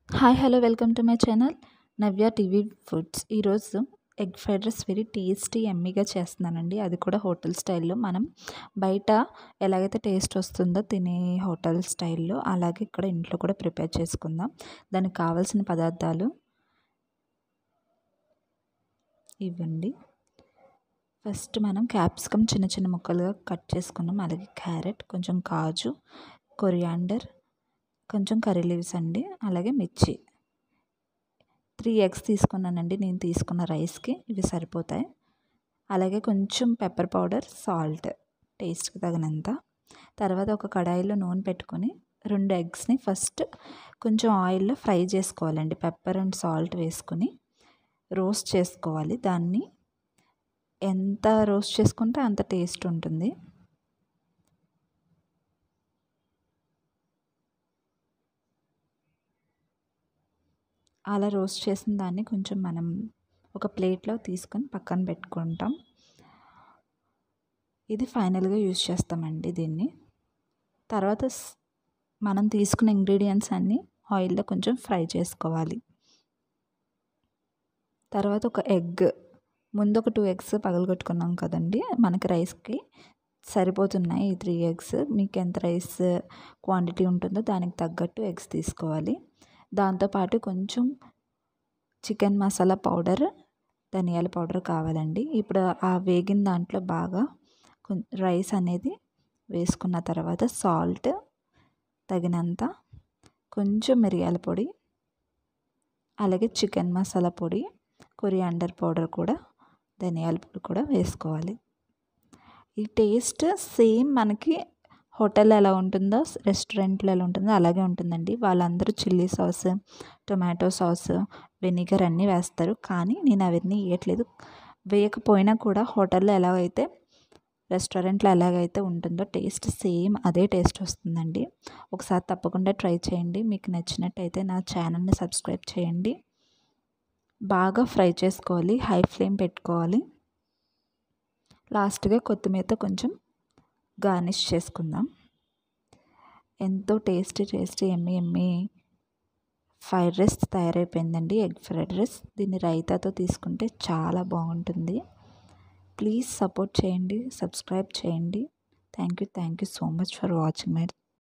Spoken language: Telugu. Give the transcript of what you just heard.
hi hello welcome to my channel Navya TV foods ఈరోజు egg fried rice very tasty ఎమ్మీగా చేస్తున్నానండి అది కూడా హోటల్ స్టైల్లో మనం బయట ఎలాగైతే టేస్ట్ వస్తుందో తినే హోటల్ స్టైల్లో అలాగే ఇక్కడ ఇంట్లో కూడా ప్రిపేర్ చేసుకుందాం దానికి కావాల్సిన పదార్థాలు ఇవ్వండి ఫస్ట్ మనం క్యాప్సికమ్ చిన్న చిన్న ముక్కలుగా కట్ చేసుకున్నాం అలాగే క్యారెట్ కొంచెం కాజు కొరియాండర్ కొంచెం కర్రీ లీవ్స్ అండి అలాగే మిర్చి త్రీ ఎగ్స్ తీసుకున్నానండి నేను తీసుకున్న రైస్కి ఇవి సరిపోతాయి అలాగే కొంచెం పెప్పర్ పౌడర్ సాల్ట్ టేస్ట్కి తగినంత తర్వాత ఒక కడాయిలో నూనె పెట్టుకొని రెండు ఎగ్స్ని ఫస్ట్ కొంచెం ఆయిల్లో ఫ్రై చేసుకోవాలండి పెప్పర్ అండ్ సాల్ట్ వేసుకొని రోస్ట్ చేసుకోవాలి దాన్ని ఎంత రోస్ట్ చేసుకుంటే అంత టేస్ట్ ఉంటుంది అలా రోస్ట్ చేసిన దాన్ని కొంచెం మనం ఒక ప్లేట్లో తీసుకొని పక్కన పెట్టుకుంటాం ఇది ఫైనల్గా యూజ్ చేస్తామండి దీన్ని తర్వాత మనం తీసుకున్న ఇంగ్రీడియంట్స్ అన్నీ ఆయిల్లో కొంచెం ఫ్రై చేసుకోవాలి తర్వాత ఒక ఎగ్ ముందు ఒక టూ ఎగ్స్ పగలగొట్టుకున్నాం కదండి మనకి రైస్కి సరిపోతున్నాయి ఈ త్రీ ఎగ్స్ మీకు ఎంత రైస్ క్వాంటిటీ ఉంటుందో దానికి తగ్గట్టు ఎగ్స్ తీసుకోవాలి దాంతోపాటు కొంచెం చికెన్ మసాలా పౌడర్ ధనియాల పౌడర్ కావాలండి ఇప్పుడు ఆ వేగిన దాంట్లో బాగా రైస్ అనేది వేసుకున్న తర్వాత సాల్ట్ తగినంత కొంచెం మిరియాల పొడి అలాగే చికెన్ మసాలా పొడి కొరియాండర్ పౌడర్ కూడా ధనియాల పొడి కూడా వేసుకోవాలి ఈ టేస్ట్ సేమ్ మనకి హోటల్లో ఎలా ఉంటుందో రెస్టారెంట్లో ఎలా ఉంటుందో అలాగే ఉంటుందండి వాళ్ళందరూ chilli sauce tomato sauce vinegar అన్నీ వేస్తారు కానీ నేను అవన్నీ వేయట్లేదు వేయకపోయినా కూడా హోటల్లో ఎలాగైతే రెస్టారెంట్లో ఎలాగైతే ఉంటుందో టేస్ట్ సేమ్ అదే టేస్ట్ వస్తుందండి ఒకసారి తప్పకుండా ట్రై చేయండి మీకు నచ్చినట్టయితే నా ఛానల్ని సబ్స్క్రైబ్ చేయండి బాగా ఫ్రై చేసుకోవాలి హై ఫ్లేమ్ పెట్టుకోవాలి లాస్ట్గా కొత్తిమీరతో కొంచెం గార్నిష్ చేసుకుందాం ఎంతో tasty tasty yummy yummy fried rice తయారైపోయిందండి ఎగ్ ఫ్రైడ్ రైస్ దీన్ని రైతాతో తీసుకుంటే చాలా బాగుంటుంది ప్లీజ్ సపోర్ట్ చేయండి సబ్స్క్రైబ్ చేయండి thank you thank you so much for watching my